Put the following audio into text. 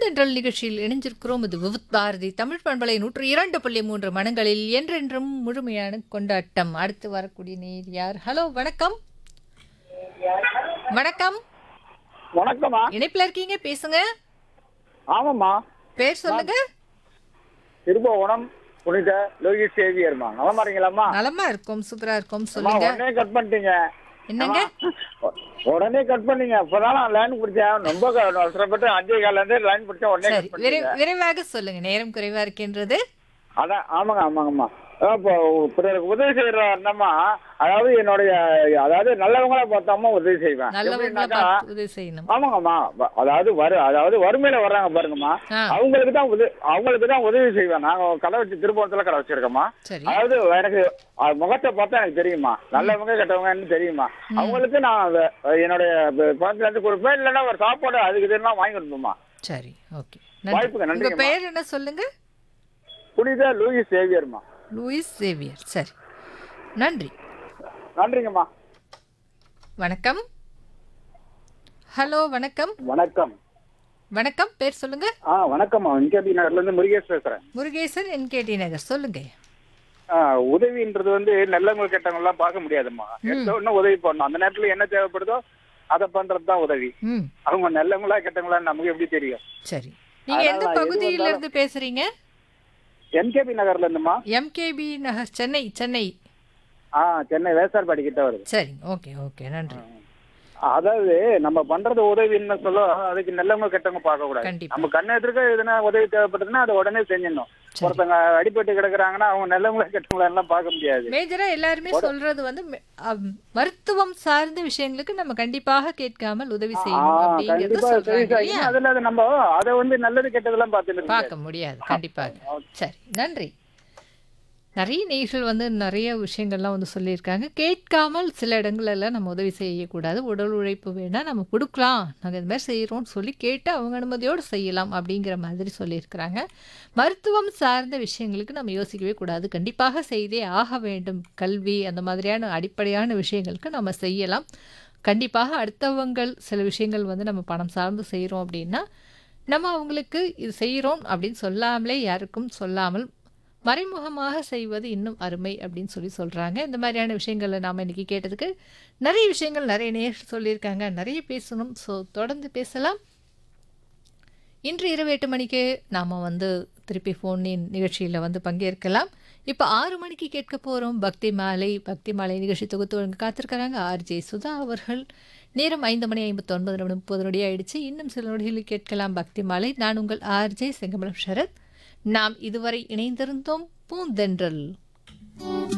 பூந்தென்றல் நிகழ்ச்சியில் இணைஞ்சிருக்கிறோம் இது விவித் பாரதி தமிழ் பண்பலை நூற்று இரண்டு புள்ளி மூன்று மனங்களில் என்றென்றும் முழுமையான கொண்டாட்டம் அடுத்து வரக்கூடிய நேர் யார் ஹலோ வணக்கம் வணக்கம் வணக்கம்மா இணைப்புல இருக்கீங்க பேசுங்க ஆமாம்மா பேர் சொல்லுங்க திருபுவனம் புனித லோகி சேவியர்மா நலமா இருக்கீங்களாம்மா நலமா இருக்கும் சூப்பரா இருக்கும் அம்மா, சொல்லுங்க உடனே கட் பண்ணிட்டீங்க என்னங்க உ- உடனே கட் பண்ணீங்க இப்பதான் நான் லைன் பிடிச்சேன் ரொம்ப க- அவசரப்பட்டு அஞ்சே கால இருந்து லைன் பிடிச்சேன் உடனே சரி கட் விரை பண்ணீங்க விரைவாக சொல்லுங்க நேரம் குறைவா இருக்கின்றது அதான் ஆமாங்க ஆமாங்கம்மா அதான் இப்போ பிறருக்கு உதவி செய்யற அண்ணம்மா அதாவது என்னுடைய அதாவது நல்லவங்களா பார்த்தாம உதவி செய்வேன் நல்லவங்களா எப்படின்னாக்கா, பார்த்து உதவி செய்யணும் ஆமாங்கம்மா வ- அதாவது வரு அதாவது வறுமையில வர்றாங்க பாருங்கம்மா ஆ. அவங்களுக்கு தான் உதவி அவங்களுக்கு தான் உதவி செய்வேன் நாங்க கடை வச்சு திருப்பூரத்துல கடை வச்சிருக்கோம்மா சரி அதாவது எனக்கு அது முகத்தை பார்த்தா எனக்கு தெரியுமா நல்லவங்க கெட்டவங்கன்னு தெரியுமா அவங்களுக்கு நான் அத- என்னுடைய ப- பணத்துல இருந்து கொடுப்பேன் இல்லைன்னா ஒரு சாப்பாடு அதுக்கு இதெல்லாம் வாங்கி கொடுப்போமா சரி ஓகே வாய்ப்புக்கு நன்றி உங்க நன்றிங்கம்மா. பெயர் என்ன சொல்லுங்க புனித லூயி சேவியர்மா லூயிஸ் சேவியர் சரி நன்றி நன்றிங்கம்மா வணக்கம் ஹலோ வணக்கம் வணக்கம் வணக்கம் பேர் சொல்லுங்க ஆ வணக்கம்மா என்கேபி நகர்ல இருந்து முருகேஷ் பேசுறேன் முருகேசன் என்கேடி நகர் சொல்லுங்க ஆ, உதவின்றது வந்து நல்லவங்க கெட்டவங்க எல்லாம் பார்க்க முடியாதும்மா எடுத்த உடனே உதவி பண்ணணும் அந்த நேரத்துல என்ன தேவைப்படுதோ அதை பண்றது தான் உதவி ம் அவங்க நல்லவங்களா கெட்டவங்களா நமக்கு எப்படி தெரியும் சரி நீங்க எந்த அதனால எது பகுதியில வந்தாலும்- இருந்து பேசுறீங்க என்கேபி நகர்ல இருந்துமா எம்கேபி நகர் சென்னை சென்னை ஆ சென்னை வேசார்பாடி கிட்ட வருது சரி ஓகே ஓகே நன்றி அதாவது நம்ம பண்றது உதவின்னு சொல்ல அதுக்கு நல்லவங்க கெட்டவங்க பார்க்க கூடாது கண்டிப்பா. நம்ம கண்ணு எதிர்க்க எதுனா உதவி தேவைப்படுதுன்னா அதை உடனே செஞ்சிடணும் சரி. ஒருத்தங்க அடிபட்டு கிடக்குறாங்கன்னா அவங்க நல்லவங்கள கெட்டவங்கள எல்லாம் பார்க்க முடியாது மேஜரா எல்லாருமே சொல்றது வந்து மெ- அம், மருத்துவம் சார்ந்த விஷயங்களுக்கு நம்ம கண்டிப்பாக கேட்காமல் உதவி ஆ, செய்யணும் அப்படிங்கறத கண்டிப்பா சரி சொல்றாங்க சார். இல்லையா அதுல அது நம்ம அதை வந்து நல்லது கெட்டதெல்லாம் பார்த்துட்டு பார்க்க முடியாது கண்டிப்பாக சரி நன்றி நிறைய நேர்கள் வந்து நிறைய விஷயங்கள்லாம் வந்து சொல்லியிருக்காங்க கேட்காமல் சில இடங்கள்ல நம்ம உதவி செய்யக்கூடாது உடல் உழைப்பு வேணால் நம்ம கொடுக்கலாம் நாங்கள் இந்த மாதிரி செய்கிறோம்னு சொல்லி கேட்டு அவங்க அனுமதியோடு செய்யலாம் அப்படிங்கிற மாதிரி சொல்லியிருக்கிறாங்க மருத்துவம் சார்ந்த விஷயங்களுக்கு நம்ம யோசிக்கவே கூடாது கண்டிப்பாக செய்தே ஆக வேண்டும் கல்வி அந்த மாதிரியான அடிப்படையான விஷயங்களுக்கு நம்ம செய்யலாம் கண்டிப்பாக அடுத்தவங்கள் சில விஷயங்கள் வந்து நம்ம பணம் சார்ந்து செய்கிறோம் அப்படின்னா நம்ம அவங்களுக்கு இது செய்கிறோம் அப்படின்னு சொல்லாமலே யாருக்கும் சொல்லாமல் மறைமுகமாக செய்வது இன்னும் அருமை அப்படின்னு சொல்லி சொல்கிறாங்க இந்த மாதிரியான விஷயங்களை நாம் இன்றைக்கி கேட்டதுக்கு நிறைய விஷயங்கள் நிறைய நேர் சொல்லியிருக்காங்க நிறைய பேசணும் ஸோ தொடர்ந்து பேசலாம் இன்று இரவு எட்டு மணிக்கு நாம் வந்து திருப்பி ஃபோனின் நிகழ்ச்சியில் வந்து பங்கேற்கலாம் இப்போ ஆறு மணிக்கு கேட்க போகிறோம் பக்தி மாலை பக்தி மாலை நிகழ்ச்சி தொகுத்து வழங்க காத்திருக்கிறாங்க ஆர்ஜே சுதா அவர்கள் நேரம் ஐந்து மணி ஐம்பத்தி ஒன்பது நிமிடம் முப்பது நொடி ஆயிடுச்சு இன்னும் சில நொடிகளில் கேட்கலாம் பக்தி மாலை நான் உங்கள் ஆர்ஜே செங்கமலம் ஷரத் நாம் இதுவரை இணைந்திருந்தோம் பூந்தென்றல்